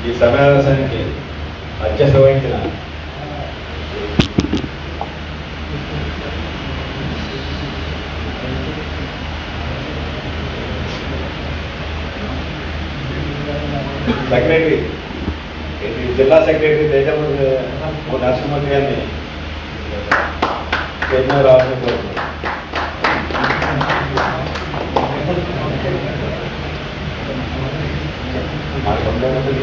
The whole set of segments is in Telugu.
ఈ సమావేశానికి అధ్యక్ష వహించిన సెక్రటరీ ఇది జిల్లా సెక్రటరీ తేజమూర్తి నరసింహమూర్తి గారిని చైర్మన్ రావాలని కోరుతున్నాను మాకు ఉండదు.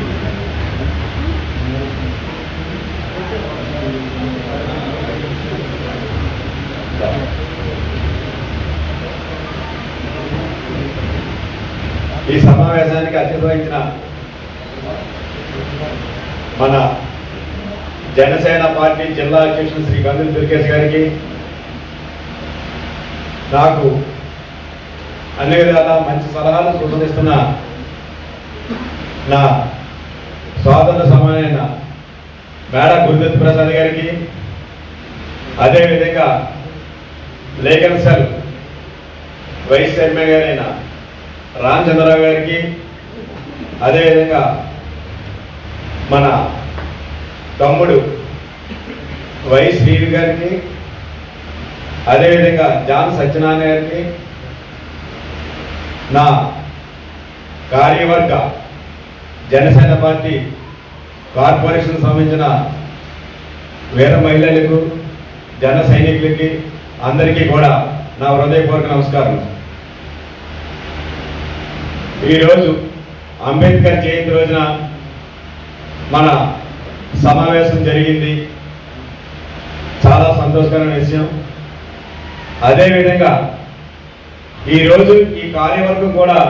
ఈ సమావేశానికి అధ్యక్షత వహించిన మన జనసేన పార్టీ జిల్లా అధ్యక్షుడు శ్రీ కందులు దుర్గేష్ గారికి నాకు అన్ని విధాలా మంచి సలహాలు సూచనిస్తున్న నా సోదరుల సమానమైన మేడ గురుదత్ ప్రసాద్ గారికి అదేవిధంగా లేఖన్ సెల్ వైస్ చైర్మన్ గారైన రామచంద్రరావు గారికి అదేవిధంగా మన తమ్ముడు వై శ్రీవి గారికి అదేవిధంగా జాన్ సత్యనారాయణ గారికి నా కార్యవర్గ జనసేన పార్టీ కార్పొరేషన్ సంబంధించిన వీర మహిళలకు జన సైనికులకి అందరికీ కూడా నా హృదయపూర్వక నమస్కారం ఈరోజు అంబేద్కర్ జయంతి రోజున మన సమావేశం జరిగింది చాలా సంతోషకరమైన విషయం అదేవిధంగా ఈరోజు ఈ కార్యవర్గం కూడా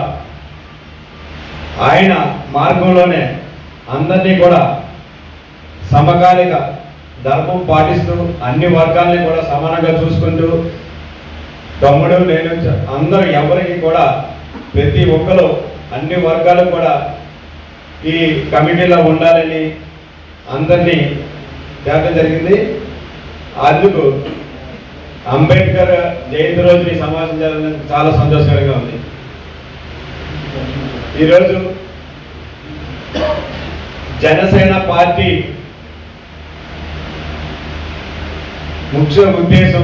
ఆయన మార్గంలోనే అందరినీ కూడా సమకాలిక ధర్మం పాటిస్తూ అన్ని వర్గాల్ని కూడా సమానంగా చూసుకుంటూ తమ్ముడు నేను చ- అందరూ ఎవరికి కూడా ప్రతి ఒక్కరు అన్ని వర్గాలు కూడా ఈ కమిటీలో ఉండాలని అందరినీ తేవడం జరిగింది అందుకు అంబేద్కర్ జయంతి రోజు ఈ సమావేశం జరగడం చాలా సంతోషకరంగా ఉంది ఈరోజు జనసేన పార్టీ ముఖ్య ఉద్దేశం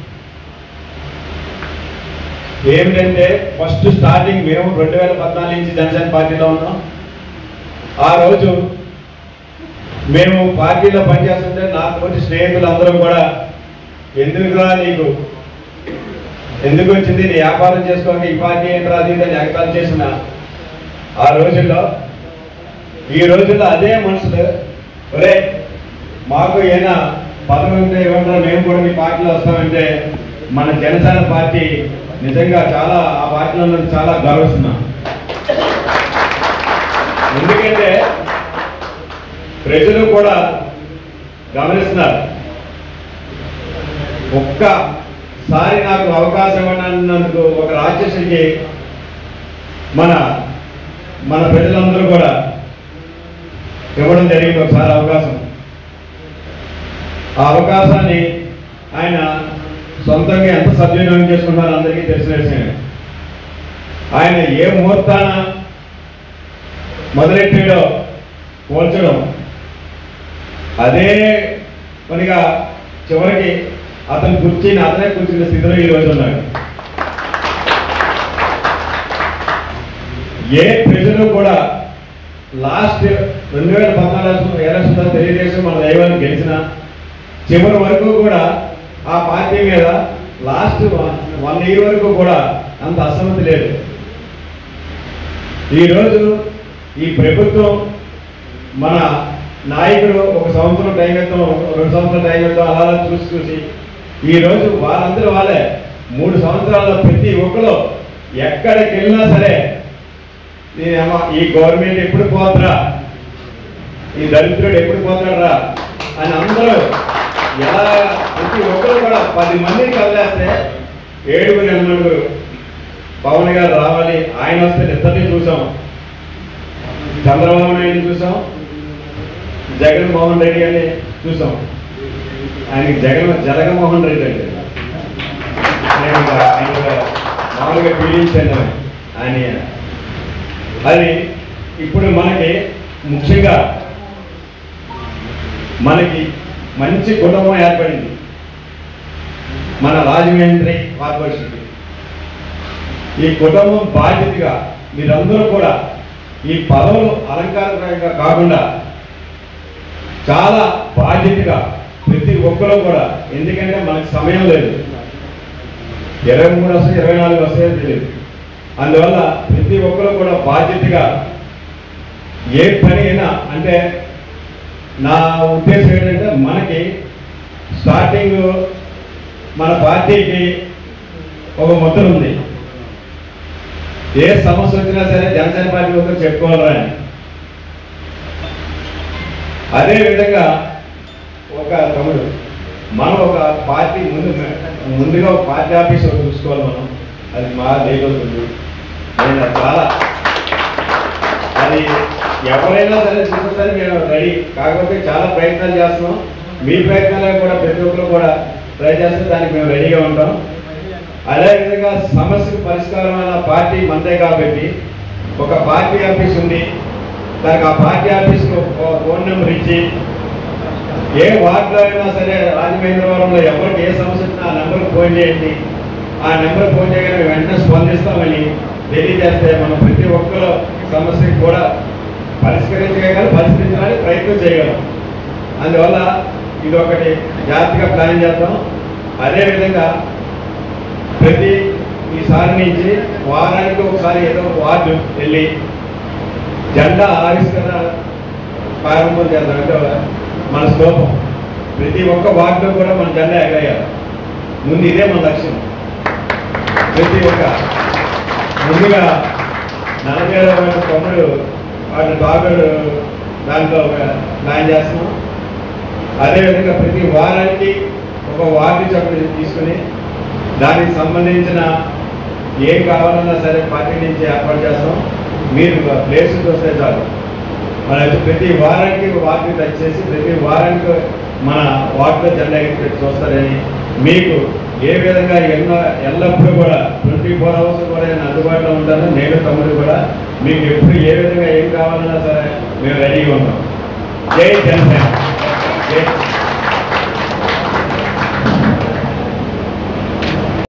ఏమిటంటే ఫస్ట్ స్టార్టింగ్ మేము రెండు వేల పద్నాలుగు నుంచి జనసేన పార్టీలో ఉన్నాం ఆ రోజు మేము పార్టీలో పనిచేస్తుంటే నా తోటి స్నేహితులు అందరూ కూడా ఎందుకురా నీకు ఎందుకు వచ్చింది నీ వ్యాపారం చేసుకోక ఈ పార్టీ ఏంట్రా అది ఇది అని ఎగతాలు చేసిన ఆ రోజుల్లో ఈ రోజుల్లో అదే మనుషులు ఒరే మాకు ఏమైనా పదవి ఉంటే ఇవ్వండి మేము కూడా మీ పార్టీలో వస్తామంటే మన జనసేన పార్టీ నిజంగా చాలా ఆ పార్టీలో ఉన్నది చాలా గౌరవిస్తున్నాం ఎందుకంటే ప్రజలు కూడా గమనిస్తున్నారు ఒక్కసారి నాకు అవకాశం ఇవ్వనందుకు ఒక రాక్షసుడికి మన మన ప్రజలందరూ కూడా ఇవ్వడం జరిగింది ఒకసారి అవకాశం ఆ అవకాశాన్ని ఆయన సొంతంగా ఎంత సద్వినియోగం చేసుకున్నారో అందరికీ తెలిసిన విషయమే ఆయన ఏ ముహూర్తాన మొదలెట్టాడో పోల్చడం అదే పనిగా చివరికి అతను కూర్చుని అతనే కూర్చున్న స్థితిలో ఈ రోజు ఉన్నాడు ఏ ప్రజలు కూడా లాస్ట్ రెండు వేల పద్నాలుగు ఎలక్షన్లో తెలుగుదేశం మన దైవాన్ని గెలిచిన చివరి వరకు కూడా ఆ పార్టీ మీద లాస్ట్ వన్ ఇయర్ వరకు కూడా అంత అసమ్మతి లేదు ఈరోజు ఈ ప్రభుత్వం మన నాయకుడు ఒక సంవత్సరం టైం ఇద్దాం రెండు సంవత్సరాల టైం ఇద్దాం అలా అలా చూసి చూసి ఈరోజు వాళ్ళందరూ వాళ్ళే మూడు సంవత్సరాల్లో ప్రతి ఒక్కరు ఎక్కడికి వెళ్ళినా సరే నేనేమో ఈ గవర్నమెంట్ ఎప్పుడు పోతురా ఈ దరిద్రుడు ఎప్పుడు పోతాడరా అని అందరూ ఎలా ప్రతి ఒక్కరు కూడా పది మందిని కదిలేస్తే ఏడుగురు ఎనిమిడుగురు పవన్ గారు రావాలి ఆయన వస్తే ఇద్దరిని చూసాం చంద్రబాబు నాయుడు చూసాం జగన్మోహన్ రెడ్డి అని చూసాం ఆయనకి జగన్ జగన్మోహన్ రెడ్డి అంటే నేను ఇంకా ఆయన ఇంకా మామూలుగా పీడించాను ఆయన అది ఇప్పుడు మనకి ముఖ్యంగా మనకి మంచి కుటుంబం ఏర్పడింది మన రాజమండ్రి కార్పొరేషన్కి ఈ కుటుంబం బాధ్యతగా మీరందరూ కూడా ఈ పదవులు అలంకారంగా కాకుండా చాలా బాధ్యతగా ప్రతి ఒక్కరూ కూడా ఎందుకంటే మనకు సమయం లేదు ఇరవై మూడు వస్తాయి ఇరవై నాలుగు వస్తాయో తెలియదు అందువల్ల ప్రతి ఒక్కరూ కూడా బాధ్యతగా ఏ పని అయినా అంటే నా ఉద్దేశం ఏంటంటే మనకి స్టార్టింగ్ మన పార్టీకి ఒక ముద్ర ఉంది ఏ సమస్య వచ్చినా సరే జనసేన పార్టీ ఒకరు చెప్పుకోవాలరా అని అదే విధంగా ఒక తమ్ముడు మనం ఒక పార్టీ ముందు ముందుగా ఒక పార్టీ ఆఫీస్ ఒకటి చూసుకోవాలి మనం అది మా లేకొస్తుంది నేను అది చాలా అది ఎవరైనా సరే చూసేసరి మేము రెడీ కాకపోతే చాలా ప్రయత్నాలు చేస్తున్నాం మీ ప్రయత్నాలు కూడా ప్రతి ఒక్కరు కూడా ట్రై చేస్తే దానికి మేము రెడీగా ఉంటాం అదేవిధంగా సమస్యకు పరిష్కారమైన పార్టీ మందే కాబట్టి ఒక పార్టీ ఆఫీస్ ఉంది దానికి ఆ పార్టీ ఆఫీస్కి ఒక ఫోన్ నెంబర్ ఇచ్చి ఏ వార్డులో అయినా సరే రాజమహేంద్రవరంలో ఎవరికి ఏ సమస్య వచ్చినా ఆ నెంబర్కి ఫోన్ చేయండి ఆ నెంబర్ ఫోన్ చేయగానే వెంటనే స్పందిస్తామని తెలియజేస్తే మనం ప్రతి ఒక్కరు సమస్యకి కూడా పరిష్కరించగలం పరిష్కరించడానికి ప్రయత్నం చేయగలం అందువల్ల ఇది ఒకటి జాగ్రత్తగా ప్లాన్ చేద్దాం అదేవిధంగా ప్రతి ఈసారి నుంచి వారానికి ఒకసారి ఏదో ఒక వార్డు వెళ్ళి జెండా ఆవిష్కరణ ప్రారంభం చేద్దాం అంటే మన స్తోపం ప్రతి ఒక్క వార్డులో కూడా మన జెండా ఎగరేయాలి ముందు ఇదే మన లక్ష్యం ప్రతి ఒక్క ముందుగా నలభై వేల తొమ్మిది వాటి బాగుడు దాంట్లో ఒక ప్లాన్ చేస్తున్నాం అదేవిధంగా ప్రతి వారానికి ఒక వార్డు చొప్పున తీసుకుని దానికి సంబంధించిన ఏం కావాలన్నా సరే పార్టీ నుంచి ఏర్పాటు చేస్తాం మీరు ప్లేస్ చూస్తే చాలు మన అయితే ప్రతి వారానికి ఒక వార్డు టచ్ చేసి ప్రతి వారానికి మన వార్డులో జెండా ఎగిరి చూస్తారని మీకు ఏ విధంగా ఎన్నో ఎల్లప్పుడూ కూడా ట్వంటీ ఫోర్ అవర్స్ కూడా నేను అందుబాటులో ఉంటాను నేను తమ్ముడు కూడా మీకు ఎప్పుడు ఏ విధంగా ఏం కావాలన్నా సరే మేము రెడీగా ఉంటాం జై జనసేన జై